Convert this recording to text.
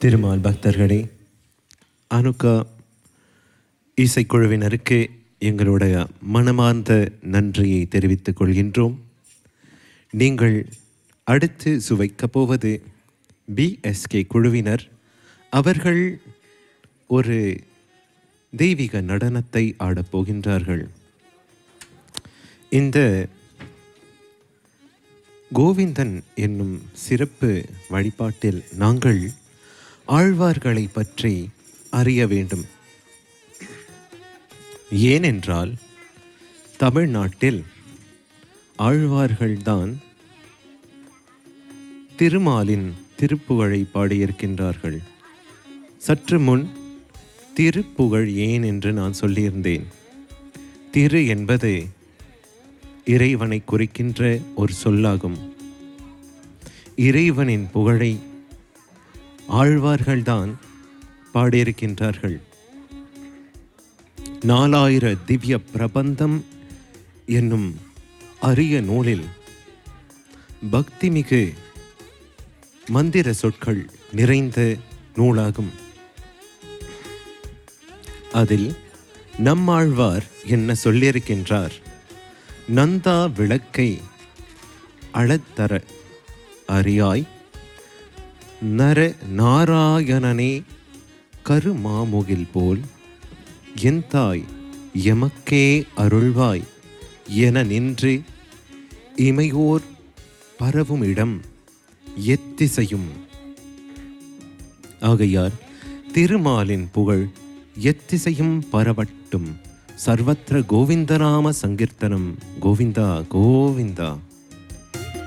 திருமால் பக்தர்களே அனுகா இசைக்குழுவினருக்கு எங்களுடைய மனமார்ந்த நன்றியை தெரிவித்துக் கொள்கின்றோம் நீங்கள் அடுத்து சுவைக்கப் போவது பிஎஸ்கே குழுவினர் அவர்கள் ஒரு தெய்வீக நடனத்தை ஆடப் போகின்றார்கள் இந்த கோவிந்தன் என்னும் சிறப்பு வழிபாட்டில் நாங்கள் ஆழ்வார்களை பற்றி அறிய வேண்டும் ஏனென்றால் தமிழ்நாட்டில் ஆழ்வார்கள்தான் திருமாலின் திருப்புகழை பாடியிருக்கின்றார்கள் சற்று முன் திருப்புகழ் ஏன் என்று நான் சொல்லியிருந்தேன் திரு என்பது இறைவனை குறிக்கின்ற ஒரு சொல்லாகும் இறைவனின் புகழை ஆழ்வார்கள்தான் பாடியிருக்கின்றார்கள் நாலாயிர திவ்ய பிரபந்தம் என்னும் அரிய நூலில் பக்திமிகு மந்திர சொற்கள் நிறைந்த நூலாகும் அதில் நம்மாழ்வார் என்ன சொல்லியிருக்கின்றார் நந்தா விளக்கை அளத்தர அறியாய் நர நாராயணனே கருமாமுகில் போல் என் தாய் எமக்கே அருள்வாய் என நின்று இமையோர் பரவும் இடம் எத்திசையும் ஆகையால் திருமாலின் புகழ் எத்திசையும் பரவட்டும் சர்வத்திர கோவிந்தநாம சங்கீர்த்தனம் கோவிந்தா கோவிந்தா